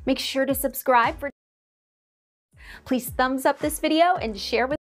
Make sure to subscribe for Please thumbs up this video and share with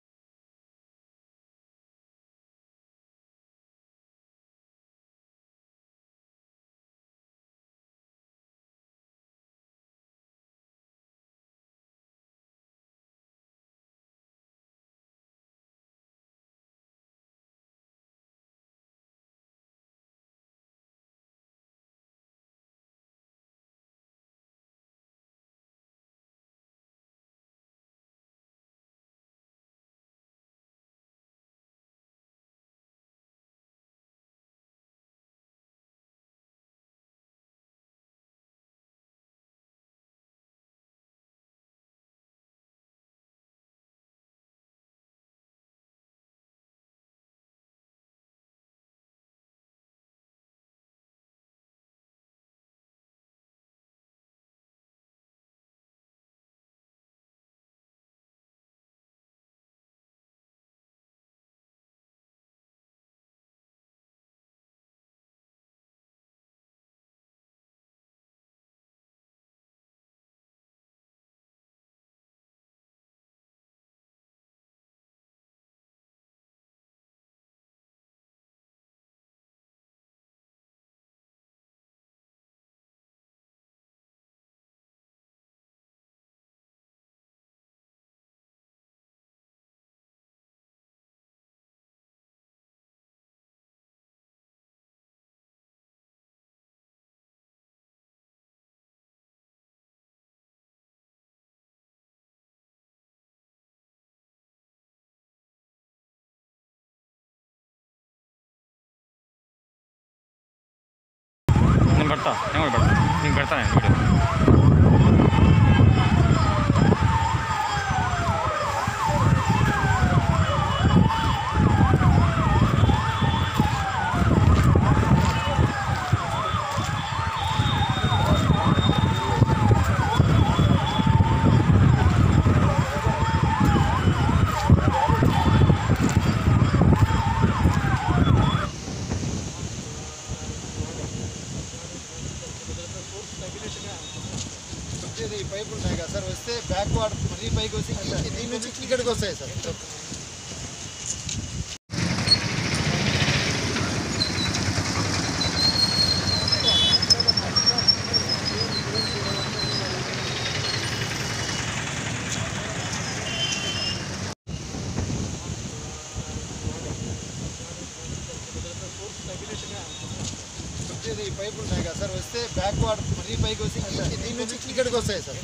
నేను పెడతా నేను కూడా పెడతా నీకు పెడతా నేను వీడియో వచ్చేది ఈ పైపులు ఉన్నాయి కదా సార్ వస్తే బ్యాక్ వాటర్ మరీ పైకి వచ్చి ఈ- దీని నుంచి ఇక్కడికి వస్తాయి సార్ వచ్చేది ఈ పైపులు ఉన్నాయి కదా సార్ వస్తే బ్యాక్ వాటర్ మరీ పైకి వచ్చి ఈ- దీని నుంచి ఇక్కడికి వస్తాయి సార్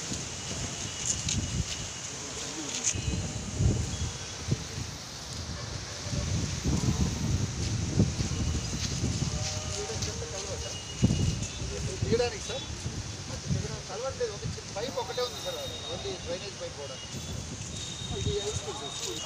దిగడానికి సార్ కలవట్లేదు ఒక చిన్న పైప్ ఒకటే ఉంది సార్ ఓన్లీ డ్రైనేజ్ పైప్ కూడా ఇది హై స్కూల్ సార్, స్కూల్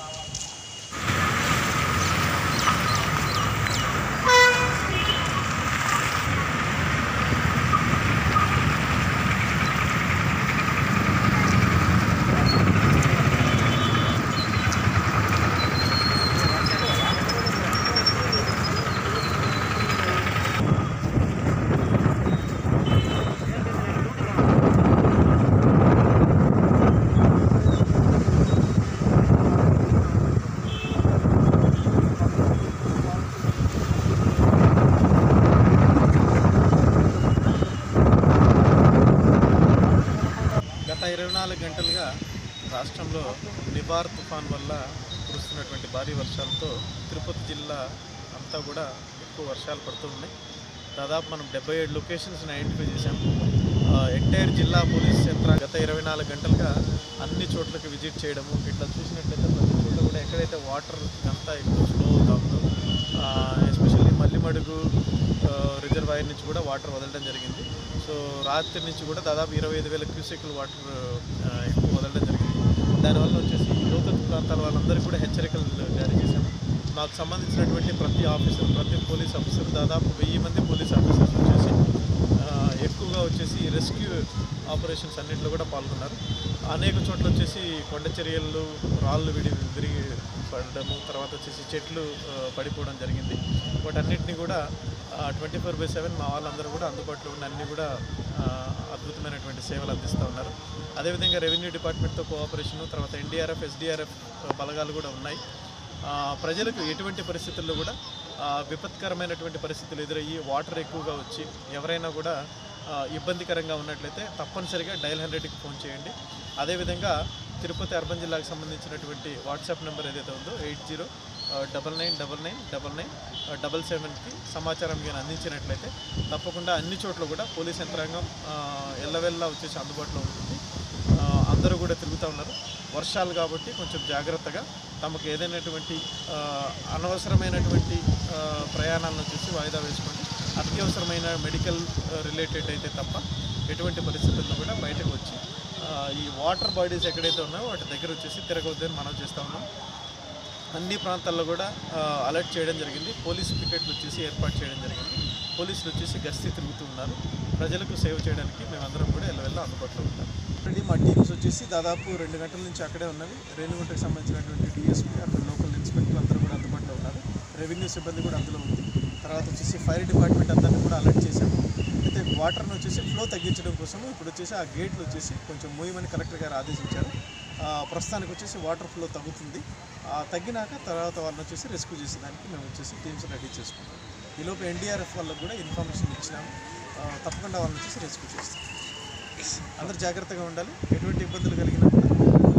గత ఇరవై నాలుగు గంటలుగా రాష్ట్రంలో నివార్ తుఫాన్ వల్ల కురుస్తున్నటువంటి భారీ వర్షాలతో తిరుపతి జిల్లా అంతా కూడా ఎక్కువ వర్షాలు పడుతూ ఉన్నాయి దాదాపు మనం డెబ్బై ఏడు లొకేషన్స్ని ఐడెంటిఫై చేశాం ఎంటైర్ జిల్లా పోలీస్ యంత్రాంగం గత ఇరవై నాలుగు గంటలుగా అన్ని చోట్లకి విజిట్ చేయడము ఇట్లా చూసినట్లయితే ప్రతి చోట కూడా ఎక్కడైతే వాటర్ అంతా ఎక్కువ ఫ్లో అవుతా ఉందో ఎస్పెషల్లీ మల్లిమడుగు రిజర్వాయర్ నుంచి కూడా వాటర్ వదలడం జరిగింది సో రాత్రి నుంచి కూడా దాదాపు ఇరవై ఐదు వేల క్యూసెక్లు వాటర్ ఎక్కువ వదలడం జరిగింది దానివల్ల వచ్చేసి లోతట్టు ప్రాంతాల వాళ్ళందరికీ కూడా హెచ్చరికలు జారీ చేశాము మాకు సంబంధించినటువంటి ప్రతి ఆఫీసర్ ప్రతి పోలీస్ ఆఫీసర్ దాదాపు వెయ్యి మంది పోలీస్ ఆఫీసర్స్ వచ్చేసి ఆ, ఎక్కువగా వచ్చేసి రెస్క్యూ ఆపరేషన్స్ అన్నింటిలో కూడా పాల్గొన్నారు అనేక చోట్ల వచ్చేసి కొండ చర్యలు రాళ్ళు విడి విరిగి పడడము తర్వాత వచ్చేసి చెట్లు ఆ, పడిపోవడం జరిగింది వాటన్నిటిని కూడా ట్వంటీ ఫోర్ బై సెవెన్ మా వాళ్ళందరూ కూడా అందుబాటులో ఉన్న అన్ని కూడా ఆ, అద్భుతమైనటువంటి రకమైనటువంటి సేవలు అందిస్తూ ఉన్నారు అదేవిధంగా రెవెన్యూ డిపార్ట్మెంట్తో కోఆపరేషన్ తర్వాత ఎన్డీఆర్ఎఫ్ ఎస్డీఆర్ఎఫ్ బలగాలు కూడా ఉన్నాయి ఆ, ప్రజలకు ఎటువంటి పరిస్థితుల్లో కూడా ఆ, విపత్కరమైనటువంటి పరిస్థితులు ఎదురయ్యి వాటర్ ఎక్కువగా వచ్చి ఎవరైనా కూడా ఆ, ఇబ్బందికరంగా ఉన్నట్లయితే తప్పనిసరిగా డైల్ హండ్రెడ్కి ఫోన్ చేయండి అదేవిధంగా తిరుపతి అర్బన్ జిల్లాకు సంబంధించినటువంటి వాట్సాప్ నెంబర్ ఏదైతే ఉందో eight zero double nine double nine double nine double సెవెన్కి సమాచారం కానీ అందించినట్లయితే తప్పకుండా అన్ని చోట్ల కూడా పోలీస్ యంత్రాంగం ఆ, ఎల్లవెల్లా వచ్చేసి అందుబాటులో ఉంటుంది ఆ, అందరూ కూడా తిరుగుతూ ఉన్నారు వర్షాలు కాబట్టి కొంచెం జాగ్రత్తగా తమకు ఏదైనటువంటి ఆ, అనవసరమైనటువంటి ఆ, ప్రయాణాలను వచ్చేసి వాయిదా వేసుకోండి అత్యవసరమైన మెడికల్ రిలేటెడ్ అయితే తప్ప ఎటువంటి పరిస్థితుల్లో కూడా బయటకు వచ్చి ఆ, ఈ వాటర్ బాడీస్ ఎక్కడైతే ఉన్నాయో వాటి దగ్గర వచ్చేసి తిరగవద్దని మనం చేస్తూ ఉన్నాం అన్ని ప్రాంతాల్లో కూడా ఆ, అలర్ట్ చేయడం జరిగింది పోలీస్ పికెట్లు వచ్చేసి ఏర్పాటు చేయడం జరిగింది పోలీసులు వచ్చేసి గస్తీ తిరుగుతూ ఉన్నారు ప్రజలకు సేవ చేయడానికి మేమందరం కూడా ఎల్లవెల్ల అందుబాటులో ఉంటాం ఆల్రెడీ మా టీమ్స్ వచ్చేసి దాదాపు రెండు గంటల నుంచి అక్కడే ఉన్నవి రేణిగుంటకు సంబంధించినటువంటి డిఎస్పీ అక్కడ లోకల్ ఇన్స్పెక్టర్ అందరూ కూడా అందుబాటులో ఉన్నారు రెవెన్యూ సిబ్బంది కూడా అందులో ఉంది తర్వాత వచ్చేసి ఫైర్ డిపార్ట్మెంట్ అందరినీ కూడా అలర్ట్ చేశాము అయితే వాటర్ను వచ్చేసి ఫ్లో తగ్గించడం కోసం ఇప్పుడు వచ్చేసి ఆ గేట్లు వచ్చేసి కొంచెం మూయమని కలెక్టర్ గారు ఆదేశించారు ఆ, ప్రస్తుతానికి వచ్చేసి వాటర్ ఫ్లో తగ్గుతుంది ఆ, తగ్గినాక తర్వాత వాళ్ళని వచ్చేసి రెస్క్యూ చేసేదానికి మేము వచ్చేసి టీమ్స్ రెడీ చేసుకుంటాం ఈలోపు ఎన్డీఆర్ఎఫ్ వాళ్ళకు కూడా ఇన్ఫర్మేషన్ ఇచ్చినాము ఆ, తప్పకుండా వాళ్ళని వచ్చేసి రెస్క్యూ చేస్తాం అందరూ జాగ్రత్తగా ఉండాలి ఎటువంటి ఇబ్బందులు కలిగినా కూడా